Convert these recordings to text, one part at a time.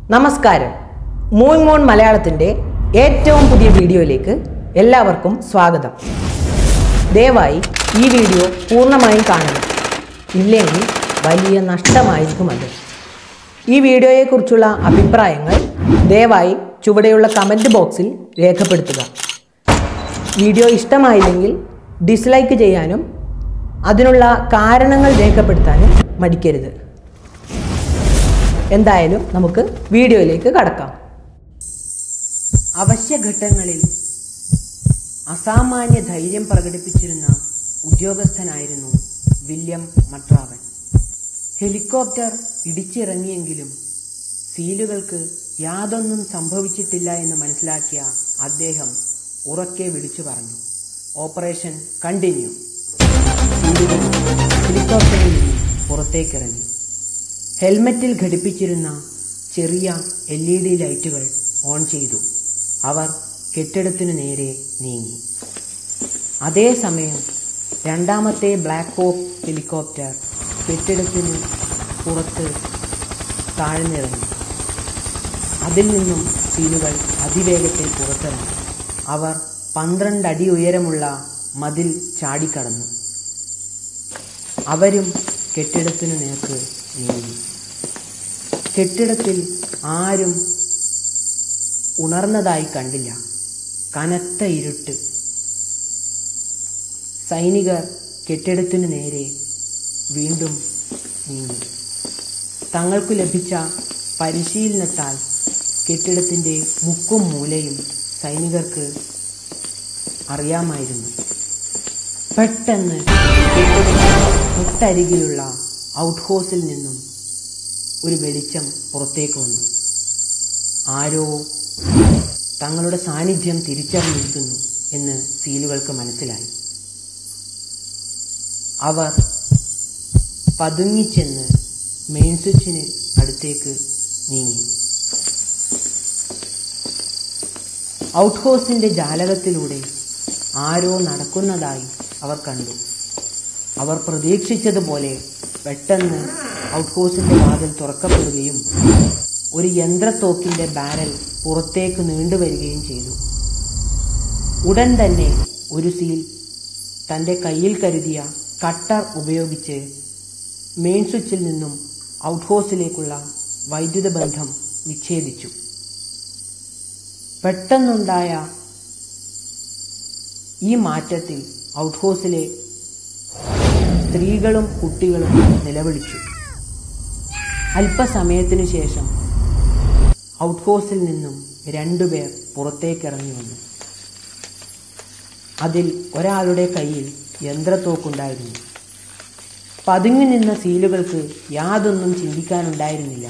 നമസ്കാരം moon moon മലയാളത്തിൻ്റെ ഏറ്റവും പുതിയ വീഡിയോയിലേക്ക് എല്ലാവർക്കും സ്വാഗതം ദയവായി ഈ വീഡിയോ പൂർണ്ണമായും കാണണം ഇല്ലെങ്കിൽ വലിയ നഷ്ടമായിരിക്കും അത് ഈ വീഡിയോയെക്കുറിച്ചുള്ള അഭിപ്രായങ്ങൾ ദയവായി ചുവടെയുള്ള കമൻറ്റ് ബോക്സിൽ രേഖപ്പെടുത്തുക വീഡിയോ ഇഷ്ടമായില്ലെങ്കിൽ ഡിസ്ലൈക്ക് ചെയ്യാനും അതിനുള്ള കാരണങ്ങൾ രേഖപ്പെടുത്താനും മടിക്കരുത് എന്തായാലും നമുക്ക് വീഡിയോയിലേക്ക് കടക്കാം അവശ്യഘട്ടങ്ങളിൽ അസാമാന്യ ധൈര്യം പ്രകടിപ്പിച്ചിരുന്ന ഉദ്യോഗസ്ഥനായിരുന്നു വില്യം മട്രാവൻ ഹെലികോപ്റ്റർ ഇടിച്ചിറങ്ങിയെങ്കിലും സീലുകൾക്ക് യാതൊന്നും സംഭവിച്ചിട്ടില്ല എന്ന് മനസ്സിലാക്കിയ അദ്ദേഹം ഉറക്കെ വിളിച്ചു പറഞ്ഞു ഓപ്പറേഷൻ കണ്ടിന്യൂ സീലുകൾ ഹെലികോപ്റ്ററിൽ നിന്ന് പുറത്തേക്കിറങ്ങി ഹെൽമറ്റിൽ ഘടിപ്പിച്ചിരുന്ന ചെറിയ എൽ ഇ ഡി ലൈറ്റുകൾ ഓൺ ചെയ്തു അവർ കെട്ടിടത്തിനു നേരെ നീങ്ങി അതേസമയം രണ്ടാമത്തെ ബ്ലാക്ക് ഹോക്ക് ഹെലികോപ്റ്റർ കെട്ടിടത്തിന് പുറത്ത് താഴ്ന്നിറങ്ങി അതിൽ നിന്നും സീലുകൾ അതിവേഗത്തിൽ പുറത്തിറങ്ങി അവർ പന്ത്രണ്ട് അടി ഉയരമുള്ള മതിൽ ചാടിക്കടന്നു അവരും കെട്ടിടത്തിനു നേർക്ക് നീങ്ങി കെട്ടിടത്തിൽ ആരും ഉണർന്നതായി കണ്ടില്ല കനത്ത ഇരുട്ട് സൈനികർ കെട്ടിടത്തിനു നേരെ വീണ്ടും നീങ്ങി തങ്ങൾക്കു ലഭിച്ച പരിശീലനത്താൽ കെട്ടിടത്തിൻ്റെ മുക്കും മൂലയും സൈനികർക്ക് അറിയാമായിരുന്നു പെട്ടെന്ന് തൊട്ടരികിലുള്ള ഔട്ട് ഹൗസിൽ നിന്നും ഒരു വെളിച്ചം പുറത്തേക്ക് വന്നു ആരോ തങ്ങളുടെ സാന്നിധ്യം തിരിച്ചറിഞ്ഞിരിക്കുന്നു എന്ന് സീലുകൾക്ക് മനസ്സിലായി അവർ പതുങ്ങിച്ചെന്ന് മെയിൻ സ്വിച്ചിന് അടുത്തേക്ക് നീങ്ങി ഔട്ട് ഹൗസിന്റെ ജാലകത്തിലൂടെ ആരോ നടക്കുന്നതായി അവർ കണ്ടു അവർ പ്രതീക്ഷിച്ചതുപോലെ പെട്ടെന്ന് ഔട്ട് ഹൗസിന്റെ വാതിൽ തുറക്കപ്പെടുകയും ഒരു യന്ത്രത്തോക്കിന്റെ ബാരൽ പുറത്തേക്ക് നീണ്ടുവരികയും ചെയ്തു ഉടൻ തന്നെ ഒരു സീൽ തന്റെ കയ്യിൽ കരുതിയ കട്ടർ ഉപയോഗിച്ച് മെയിൻ സ്വിച്ചിൽ നിന്നും ഔട്ട് ഹൗസിലേക്കുള്ള വൈദ്യുത ബന്ധം വിച്ഛേദിച്ചു പെട്ടെന്നുണ്ടായ ഈ മാറ്റത്തിൽ ഔട്ട് ഹൗസിലെ സ്ത്രീകളും കുട്ടികളും നിലവിളിച്ചു അല്പസമയത്തിനു ശേഷം ഔട്ട് ഹൗസിൽ നിന്നും രണ്ടുപേർ പുറത്തേക്കിറങ്ങി വന്നു അതിൽ ഒരാളുടെ കയ്യിൽ യന്ത്രത്തോക്കുണ്ടായിരുന്നു പതുങ്ങി നിന്ന സീലുകൾക്ക് യാതൊന്നും ചിന്തിക്കാനുണ്ടായിരുന്നില്ല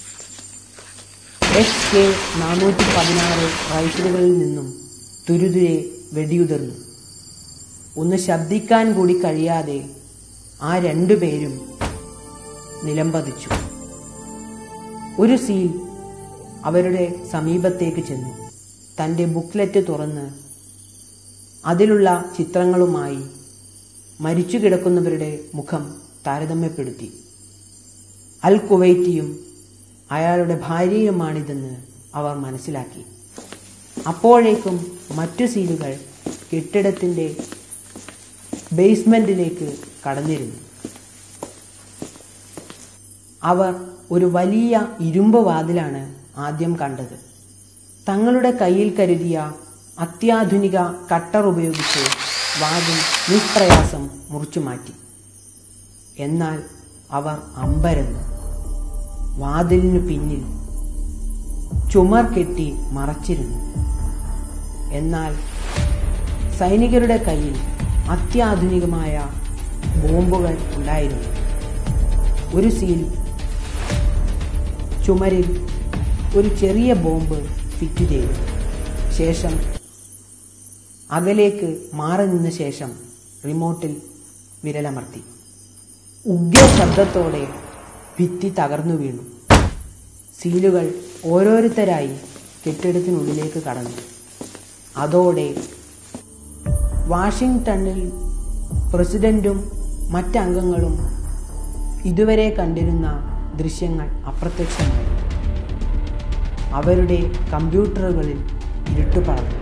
എസ് കെ നാനൂറ്റി പതിനാറ് റൈഫിലുകളിൽ നിന്നും തുരുതുരെ വെടിയുതിർന്നു ഒന്ന് ശബ്ദിക്കാൻ കൂടി കഴിയാതെ ആ രണ്ടുപേരും നിലംപതിച്ചു ഒരു സീൽ അവരുടെ സമീപത്തേക്ക് ചെന്നു തന്റെ ബുക്ക്ലെറ്റ് തുറന്ന് അതിലുള്ള ചിത്രങ്ങളുമായി മരിച്ചു കിടക്കുന്നവരുടെ മുഖം താരതമ്യപ്പെടുത്തി അൽ കുവൈറ്റിയും അയാളുടെ ഭാര്യയുമാണിതെന്ന് അവർ മനസ്സിലാക്കി അപ്പോഴേക്കും മറ്റു സീലുകൾ കെട്ടിടത്തിന്റെ ബേസ്മെന്റിലേക്ക് കടന്നിരുന്നു അവർ ഒരു വലിയ ഇരുമ്പ് വാതിലാണ് ആദ്യം കണ്ടത് തങ്ങളുടെ കയ്യിൽ കരുതിയ അത്യാധുനിക കട്ടർ ഉപയോഗിച്ച് വാതിൽ നിഷ്പ്രയാസം മുറിച്ചു മാറ്റി എന്നാൽ അവർ അമ്പരന്നു വാതിലിനു പിന്നിൽ ചുമർ കെട്ടി മറച്ചിരുന്നു എന്നാൽ സൈനികരുടെ കയ്യിൽ അത്യാധുനികമായ ബോംബുകൾ ഉണ്ടായിരുന്നു ഒരു സീൽ ചുമരിൽ ഒരു ചെറിയ ബോംബ് ഫിറ്റ് ചെയ്തു ശേഷം അകലേക്ക് മാറി നിന്ന ശേഷം റിമോട്ടിൽ വിരലമർത്തി ഉഗ്ര ശബ്ദത്തോടെ ഭിത്തി തകർന്നു വീണു സീലുകൾ ഓരോരുത്തരായി കെട്ടിടത്തിനുള്ളിലേക്ക് കടന്നു അതോടെ വാഷിംഗ്ടണിൽ പ്രസിഡന്റും മറ്റംഗങ്ങളും ഇതുവരെ കണ്ടിരുന്ന ദൃശ്യങ്ങൾ അപ്രത്യക്ഷമായി അവരുടെ കമ്പ്യൂട്ടറുകളിൽ ഇരുട്ടു പടർന്നു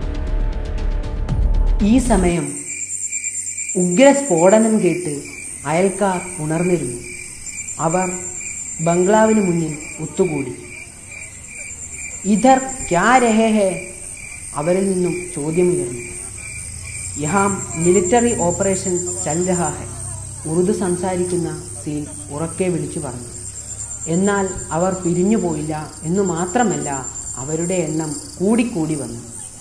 ഈ സമയം ഉഗ്ര സ്ഫോടനം കേട്ട് അയൽക്കാർ ഉണർന്നിരുന്നു അവർ ബംഗ്ലാവിന് മുന്നിൽ ഒത്തുകൂടി ഇധർ ക്യാ രഹേ ഹേ അവരിൽ നിന്നും ചോദ്യമുയർന്നു യഹാം മിലിറ്ററി ഓപ്പറേഷൻ ചൽ രഹാ ഹെ ഉറുദു സംസാരിക്കുന്ന സീൻ ഉറക്കെ വിളിച്ചു പറഞ്ഞു എന്നാൽ അവർ പിരിഞ്ഞു പോയില്ല എന്നു മാത്രമല്ല അവരുടെ എണ്ണം കൂടിക്കൂടി വന്നു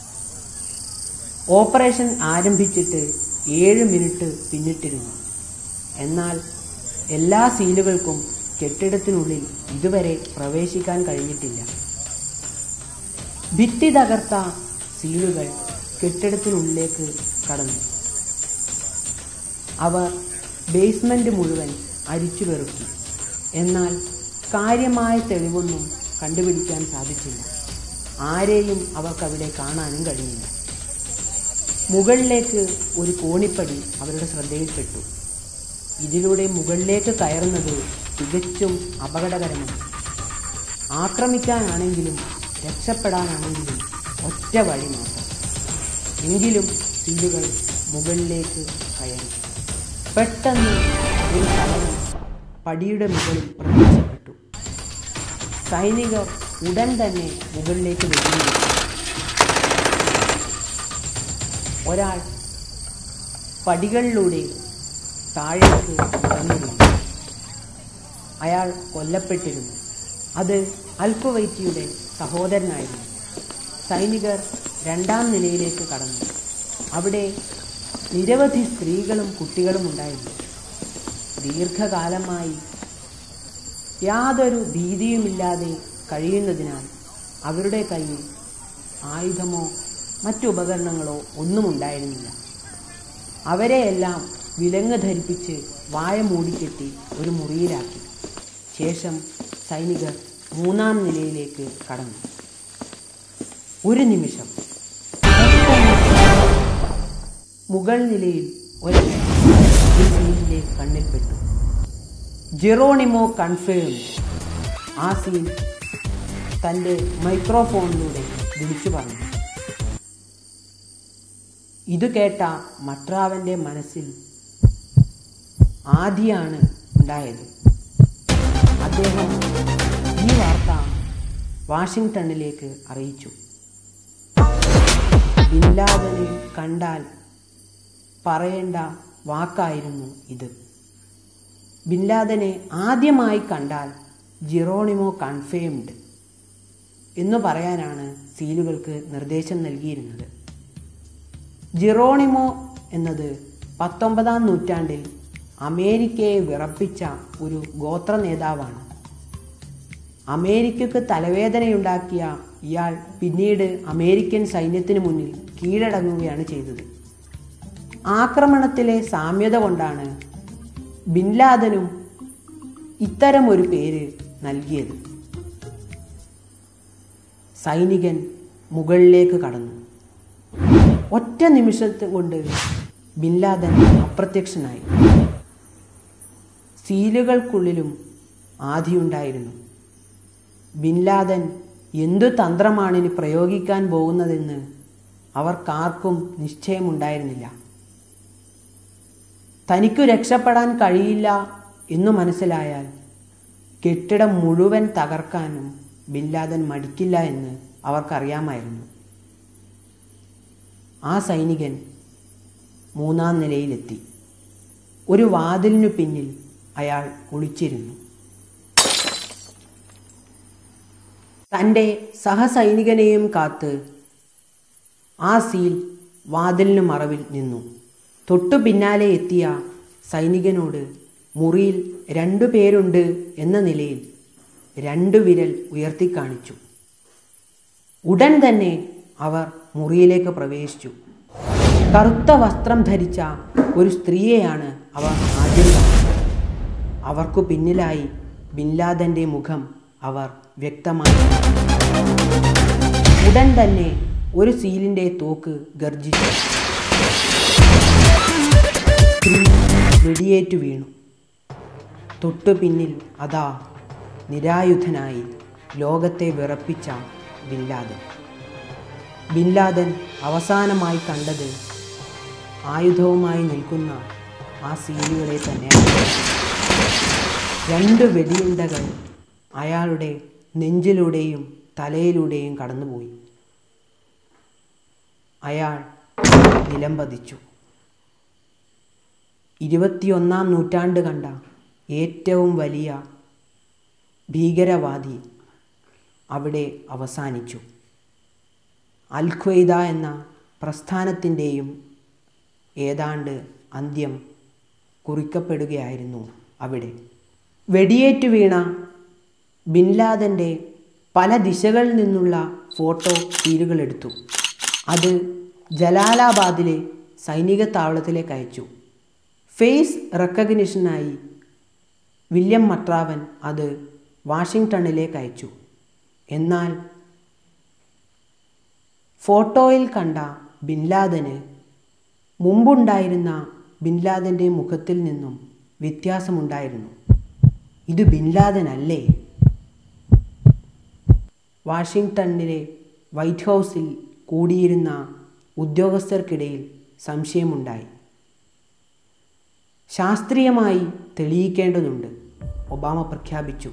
ഓപ്പറേഷൻ ആരംഭിച്ചിട്ട് ഏഴ് മിനിറ്റ് പിന്നിട്ടിരുന്നു എന്നാൽ എല്ലാ സീലുകൾക്കും കെട്ടിടത്തിനുള്ളിൽ ഇതുവരെ പ്രവേശിക്കാൻ കഴിഞ്ഞിട്ടില്ല ഭിത്തി തകർത്ത സീലുകൾ കെട്ടിടത്തിനുള്ളിലേക്ക് കടന്നു അവർ ബേസ്മെന്റ് മുഴുവൻ അരിച്ചു പെറുക്കി എന്നാൽ കാര്യമായ തെളിവൊന്നും കണ്ടുപിടിക്കാൻ സാധിച്ചില്ല ആരെയും അവർക്കവിടെ കാണാനും കഴിഞ്ഞില്ല മുകളിലേക്ക് ഒരു കോണിപ്പടി അവരുടെ ശ്രദ്ധയിൽപ്പെട്ടു ഇതിലൂടെ മുകളിലേക്ക് കയറുന്നത് തികച്ചും അപകടകരമാണ് ആക്രമിക്കാനാണെങ്കിലും രക്ഷപ്പെടാനാണെങ്കിലും ഒറ്റ വഴി മാത്രം എങ്കിലും സീലുകൾ മുകളിലേക്ക് കയറി പെട്ടെന്ന് ഒരു ശലനം പടിയുടെ മുകളിൽ പ്രത്യക്ഷപ്പെട്ടു സൈനികർ ഉടൻ തന്നെ മുകളിലേക്ക് വെല്ലുവിളി ഒരാൾ പടികളിലൂടെ താഴേക്ക് നടന്നിരുന്നു അയാൾ കൊല്ലപ്പെട്ടിരുന്നു അത് അൽക്കുവൈറ്റിയുടെ സഹോദരനായിരുന്നു സൈനികർ രണ്ടാം നിലയിലേക്ക് കടന്നു അവിടെ നിരവധി സ്ത്രീകളും കുട്ടികളും ഉണ്ടായിരുന്നു ദീർഘകാലമായി യാതൊരു ഭീതിയുമില്ലാതെ കഴിയുന്നതിനാൽ അവരുടെ കയ്യിൽ ആയുധമോ മറ്റു ഉപകരണങ്ങളോ ഒന്നും ഉണ്ടായിരുന്നില്ല അവരെയെല്ലാം വിലങ്ങ് ധരിപ്പിച്ച് വായ മൂടിക്കെട്ടി ഒരു മുറിയിലാക്കി ശേഷം സൈനികർ മൂന്നാം നിലയിലേക്ക് കടന്നു ഒരു നിമിഷം മുകൾ നിലയിൽ ഒരു സീനിന്റെ കണ്ണിൽപ്പെട്ടു ജെറോണിമോ കൺഫേം ആ സീൻ തൻ്റെ മൈക്രോഫോണിലൂടെ വിളിച്ചു പറഞ്ഞു ഇത് കേട്ട മട്രാവന്റെ മനസ്സിൽ ആദിയാണ് ഉണ്ടായത് അദ്ദേഹം ഈ വാർത്ത വാഷിങ്ടണിലേക്ക് അറിയിച്ചു ബിൻലാദനെ കണ്ടാൽ പറയേണ്ട വാക്കായിരുന്നു ഇത് ബിൻലാദനെ ആദ്യമായി കണ്ടാൽ ജിറോണിമോ കൺഫേംഡ് എന്ന് പറയാനാണ് സീലുകൾക്ക് നിർദ്ദേശം നൽകിയിരുന്നത് ജിറോണിമോ എന്നത് പത്തൊമ്പതാം നൂറ്റാണ്ടിൽ അമേരിക്കയെ വിറപ്പിച്ച ഒരു ഗോത്ര നേതാവാണ് അമേരിക്കക്ക് തലവേദനയുണ്ടാക്കിയ ഇയാൾ പിന്നീട് അമേരിക്കൻ സൈന്യത്തിന് മുന്നിൽ കീഴടങ്ങുകയാണ് ചെയ്തത് ആക്രമണത്തിലെ സാമ്യത കൊണ്ടാണ് ബിൻലാദനും ഇത്തരം ഒരു പേര് നൽകിയത് സൈനികൻ മുകളിലേക്ക് കടന്നു ഒറ്റ നിമിഷത്തെ കൊണ്ട് ബിൻലാദൻ അപ്രത്യക്ഷനായി സീലുകൾക്കുള്ളിലും ആധിയുണ്ടായിരുന്നു ബിൻലാദൻ എന്തു തന്ത്രമാണിനി പ്രയോഗിക്കാൻ പോകുന്നതെന്ന് അവർക്കാർക്കും നിശ്ചയമുണ്ടായിരുന്നില്ല തനിക്കു രക്ഷപ്പെടാൻ കഴിയില്ല എന്നു മനസ്സിലായാൽ കെട്ടിടം മുഴുവൻ തകർക്കാനും ബിൻലാദൻ മടിക്കില്ല എന്ന് അവർക്കറിയാമായിരുന്നു ആ സൈനികൻ മൂന്നാം നിലയിലെത്തി ഒരു വാതിലിനു പിന്നിൽ അയാൾ ഒളിച്ചിരുന്നു തൻ്റെ സഹസൈനികനെയും കാത്ത് ആ സീൽ വാതിലിന് മറവിൽ നിന്നു തൊട്ടു പിന്നാലെ എത്തിയ സൈനികനോട് മുറിയിൽ രണ്ടു പേരുണ്ട് എന്ന നിലയിൽ രണ്ടു വിരൽ ഉയർത്തിക്കാണിച്ചു ഉടൻ തന്നെ അവർ മുറിയിലേക്ക് പ്രവേശിച്ചു കറുത്ത വസ്ത്രം ധരിച്ച ഒരു സ്ത്രീയെയാണ് അവർ ആദ്യം കണ്ടത് അവർക്കു പിന്നിലായി ബിൻലാദന്റെ മുഖം അവർ വ്യക്തമായി ഉടൻ തന്നെ ഒരു സീലിന്റെ തോക്ക് ഗർജിച്ചു സ്ത്രീ വെടിയേറ്റു വീണു തൊട്ടു പിന്നിൽ അതാ നിരായുധനായി ലോകത്തെ വിറപ്പിച്ച ബിൻ ലാദൻ ബിൻ ലാദൻ അവസാനമായി കണ്ടത് ആയുധവുമായി നിൽക്കുന്ന ആ സീലുകളെ തന്നെയാണ് രണ്ട് വെടിയുണ്ടകൾ അയാളുടെ നെഞ്ചിലൂടെയും തലയിലൂടെയും കടന്നുപോയി അയാൾ നിലംപതിച്ചു ഇരുപത്തിയൊന്നാം നൂറ്റാണ്ട് കണ്ട ഏറ്റവും വലിയ ഭീകരവാദി അവിടെ അവസാനിച്ചു അൽ ഖ്വയ്ദ എന്ന പ്രസ്ഥാനത്തിൻ്റെയും ഏതാണ്ട് അന്ത്യം കുറിക്കപ്പെടുകയായിരുന്നു അവിടെ വെടിയേറ്റു വീണ ബിൻ ലാദൻ്റെ പല ദിശകളിൽ നിന്നുള്ള ഫോട്ടോ സീലുകളെടുത്തു അത് ജലാലാബാദിലെ സൈനിക താവളത്തിലേക്ക് അയച്ചു ഫേസ് റെക്കഗ്നിഷനായി വില്യം മട്രാവൻ അത് വാഷിങ്ടണിലേക്ക് അയച്ചു എന്നാൽ ഫോട്ടോയിൽ കണ്ട ബിൻ ലാദന് മുമ്പുണ്ടായിരുന്ന ബിൻ ലാദൻ്റെ മുഖത്തിൽ നിന്നും വ്യത്യാസമുണ്ടായിരുന്നു ഇത് ബിൻ ലാദൻ അല്ലേ വാഷിങ്ടണിലെ വൈറ്റ് ഹൗസിൽ കൂടിയിരുന്ന ഉദ്യോഗസ്ഥർക്കിടയിൽ സംശയമുണ്ടായി ശാസ്ത്രീയമായി തെളിയിക്കേണ്ടതുണ്ട് ഒബാമ പ്രഖ്യാപിച്ചു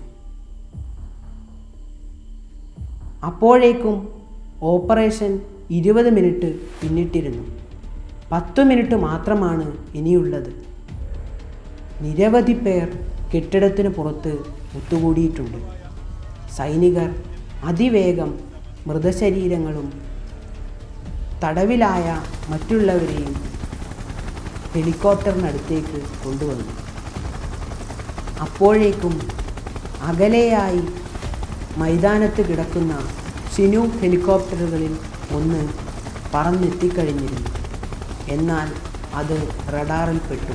അപ്പോഴേക്കും ഓപ്പറേഷൻ ഇരുപത് മിനിറ്റ് പിന്നിട്ടിരുന്നു പത്ത് മിനിറ്റ് മാത്രമാണ് ഇനിയുള്ളത് നിരവധി പേർ കെട്ടിടത്തിന് പുറത്ത് ഒത്തുകൂടിയിട്ടുണ്ട് സൈനികർ അതിവേഗം മൃതശരീരങ്ങളും തടവിലായ മറ്റുള്ളവരെയും ഹെലികോപ്റ്ററിനടുത്തേക്ക് കൊണ്ടുവന്നു അപ്പോഴേക്കും അകലെയായി മൈതാനത്ത് കിടക്കുന്ന ഷിനു ഹെലികോപ്റ്ററുകളിൽ ഒന്ന് പറന്നെത്തിക്കഴിഞ്ഞിരുന്നു എന്നാൽ അത് റഡാറിൽപ്പെട്ടു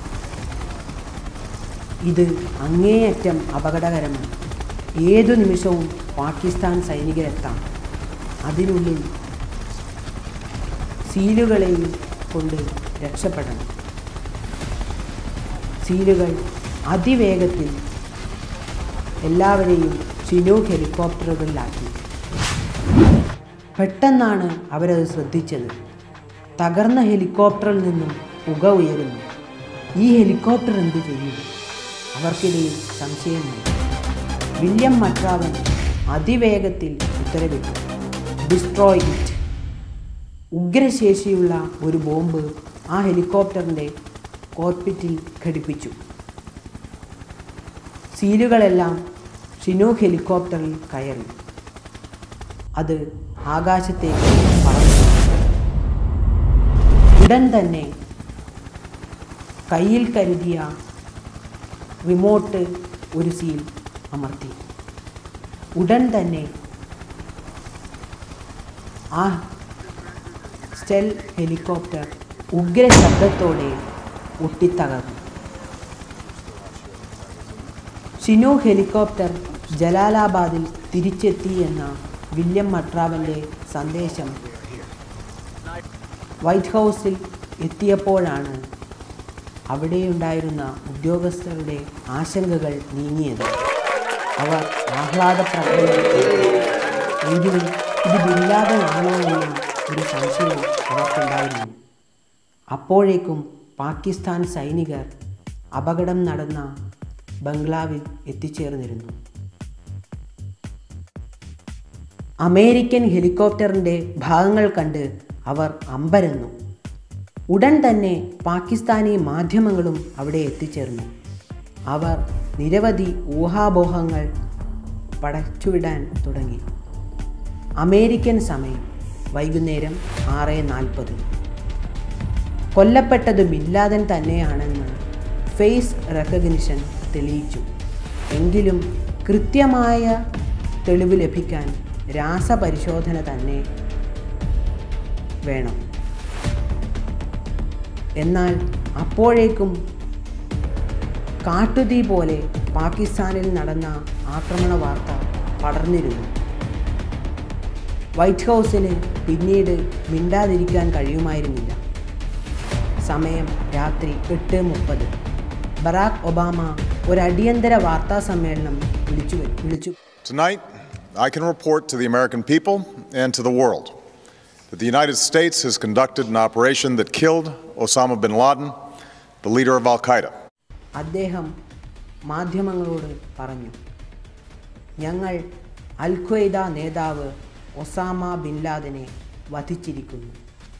ഇത് അങ്ങേയറ്റം അപകടകരമാണ് ഏതു നിമിഷവും പാകിസ്ഥാൻ സൈനികരെത്താം അതിനുള്ളിൽ സീലുകളെയും കൊണ്ട് രക്ഷപ്പെടണം സീലുകൾ അതിവേഗത്തിൽ എല്ലാവരെയും ചിനൂക്ക് ഹെലികോപ്റ്ററുകളിലാക്കി പെട്ടെന്നാണ് അവരത് ശ്രദ്ധിച്ചത് തകർന്ന ഹെലികോപ്റ്ററിൽ നിന്നും പുക ഉയരുന്നു ഈ ഹെലികോപ്റ്റർ എന്ത് ചെയ്യും അവർക്കിടയിൽ സംശയമായി വില്യം മട്രാവൻ അതിവേഗത്തിൽ ഉത്തരവിട്ടു ഡിസ്ട്രോയ് ഇറ്റ് ഉഗ്രശേഷിയുള്ള ഒരു ബോംബ് ആ ഹെലികോപ്റ്ററിൻ്റെ കോർപ്പിറ്റിൽ ഘടിപ്പിച്ചു സീലുകളെല്ലാം ഷിനൂക്ക് ഹെലികോപ്റ്ററിൽ കയറി അത് ആകാശത്തേക്ക് പറന്നു ഉടൻ തന്നെ കയ്യിൽ കരുതിയ റിമോട്ട് ഒരു സീൽ അമർത്തി ഉടൻ തന്നെ ആ സ്റ്റെൽ ഹെലികോപ്റ്റർ ഉഗ്ര ശബ്ദത്തോടെ ഒട്ടിത്തകർന്നു ഷിനു ഹെലികോപ്റ്റർ ജലാലാബാദിൽ തിരിച്ചെത്തി എന്ന വില്യം മട്രാവൻ്റെ സന്ദേശം വൈറ്റ് ഹൗസിൽ എത്തിയപ്പോഴാണ് അവിടെയുണ്ടായിരുന്ന ഉദ്യോഗസ്ഥരുടെ ആശങ്കകൾ നീങ്ങിയത് അവർ ആഹ്ലാദപ്രകടനം ചെയ്തു. എങ്കിലും ഇത് ബില്ലാദനാണോ എന്ന ഒരു സംശയം അവർക്കുണ്ടായിരുന്നു അപ്പോഴേക്കും പാകിസ്ഥാൻ സൈനികർ അപകടം നടന്ന ബംഗ്ലാവിൽ എത്തിച്ചേർന്നിരുന്നു അമേരിക്കൻ ഹെലികോപ്റ്ററിൻ്റെ ഭാഗങ്ങൾ കണ്ട് അവർ അമ്പരന്നു ഉടൻ തന്നെ പാകിസ്ഥാനി മാധ്യമങ്ങളും അവിടെ എത്തിച്ചേർന്നു അവർ നിരവധി ഊഹാപോഹങ്ങൾ പടച്ചുവിടാൻ തുടങ്ങി അമേരിക്കൻ സമയം വൈകുന്നേരം ആറ് നാൽപ്പത് കൊല്ലപ്പെട്ടത് ബില്ലാദൻ തന്നെയാണെന്ന് ഫേസ് റെക്കഗ്നിഷൻ തെളിയിച്ചു എങ്കിലും കൃത്യമായ തെളിവ് ലഭിക്കാൻ രാസപരിശോധന തന്നെ വേണം എന്നാൽ അപ്പോഴേക്കും കാട്ടുതീ പോലെ പാകിസ്ഥാനിൽ നടന്ന ആക്രമണ വാർത്ത പടർന്നിരുന്നു വൈറ്റ് ഹൗസിന് പിന്നീട് മിണ്ടാതിരിക്കാൻ കഴിയുമായിരുന്നില്ല സമയം രാത്രി എട്ട് മുപ്പത് ബറാക് ഒബാമ ഒരു അടിയന്തര വാർത്താ സമ്മേളനം വിളിച്ചു വിളിച്ചു Tonight, I can report to the American people and to the world that the United States has conducted an operation that killed Osama bin Laden, the leader of Al Qaeda. അദ്ദേഹം മാധ്യമങ്ങളോട് പറഞ്ഞു ഞങ്ങൾ അൽ ഖ്വയ്ദ നേതാവ് Osama bin ലാദനെ വധിച്ചിരിക്കുന്നു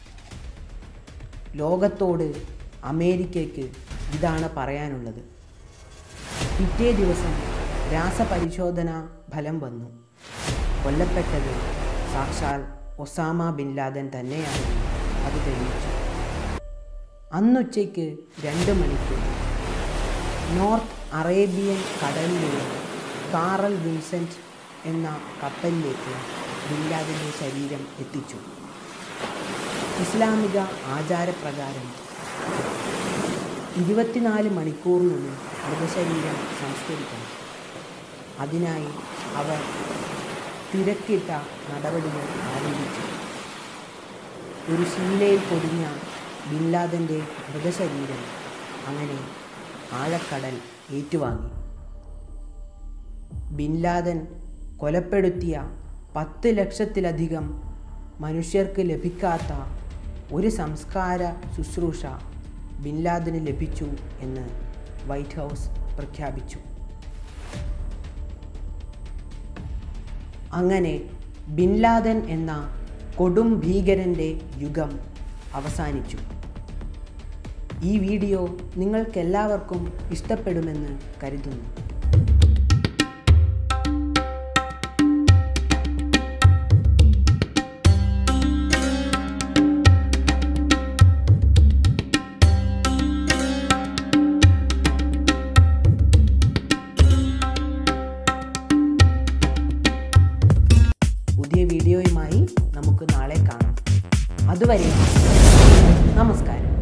ലോകത്തോട് അമേരിക്കയ്ക്ക് ഇതാണ് പറയാനുള്ളത് പിറ്റേ ദിവസം രാസപരിശോധന ഫലം വന്നു കൊല്ലപ്പെട്ടത് സാക്ഷാൽ ഒസാമ ബിൻ ലാദൻ തന്നെയാണെന്ന് അത് തെളിയിച്ചു അന്നുച്ചയ്ക്ക് രണ്ട് മണിക്ക് നോർത്ത് അറേബ്യൻ കടലിലുള്ള കാറൽ വിൻസെൻറ്റ് എന്ന കപ്പലിലേക്ക് ബിൻ ലാദൻ്റെ ശരീരം എത്തിച്ചു ഇസ്ലാമിക ആചാരപ്രകാരം ഇരുപത്തിനാല് മണിക്കൂറിനുള്ളിൽ മൃതശരീരം സംസ്കരിക്കണം അതിനായി അവർ തിരക്കിട്ട നടപടികൾ ആരംഭിച്ചു ഒരു ശീലയിൽ പൊതിഞ്ഞ ബിൻലാദൻ്റെ മൃതശരീരം അങ്ങനെ ആഴക്കടൽ ഏറ്റുവാങ്ങി ബിൻലാദൻ കൊലപ്പെടുത്തിയ പത്ത് ലക്ഷത്തിലധികം മനുഷ്യർക്ക് ലഭിക്കാത്ത ഒരു സംസ്കാര ശുശ്രൂഷ ബിൻലാദന് ലഭിച്ചു എന്ന് വൈറ്റ് ഹൗസ് പ്രഖ്യാപിച്ചു അങ്ങനെ ബിൻലാദൻ എന്ന കൊടും ഭീകരൻ്റെ യുഗം അവസാനിച്ചു ഈ വീഡിയോ നിങ്ങൾക്കെല്ലാവർക്കും ഇഷ്ടപ്പെടുമെന്ന് കരുതുന്നു പുതിയ വീഡിയോയുമായി നമുക്ക് നാളെ കാണാം അതുവരെ നമസ്കാരം